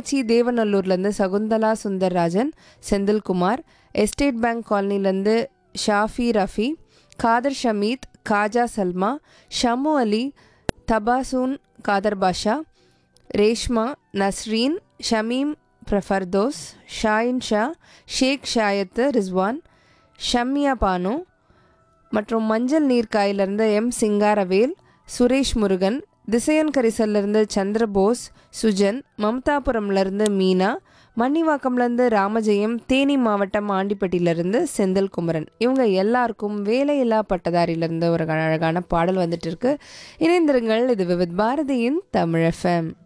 பொள்ளாச்சி தேவநல்லூர்லேருந்து Shakuntala Sundararajan Senthilkumar estate bank காலனிலேருந்து ஷாஃபி ரஃபி காதர் ஷமீத் காஜா சல்மா ஷமு அலி தபாசூன் காதர் பாஷா ரேஷ்மா நஸ்ரீன் ஷமீம் பிரஃபர்தோஸ் ஷாயின் ஷா ஷேக் ஷாயத்து ரிஸ்வான் ஷம்யா பானு மற்றும் மஞ்சள் நீர்க்காயிலிருந்து எம் சிங்காரவேல் சுரேஷ் முருகன் திசையன் கரிசல்லிருந்து சந்திரபோஸ் சுஜன் மம்தாபுரம்லேருந்து மீனா மன்னிவாக்கம்லேருந்து ராமஜெயம் தேனி மாவட்டம் ஆண்டிப்பட்டியிலேருந்து செந்தில் குமரன் இவங்க எல்லாருக்கும் வேலையில்லா பட்டதாரியிலேருந்து ஒரு அழகான பாடல் வந்துட்டு இருக்கு இணைந்திருங்கள் இது விவித் பாரதியின் தமிழ் எஃப்எம்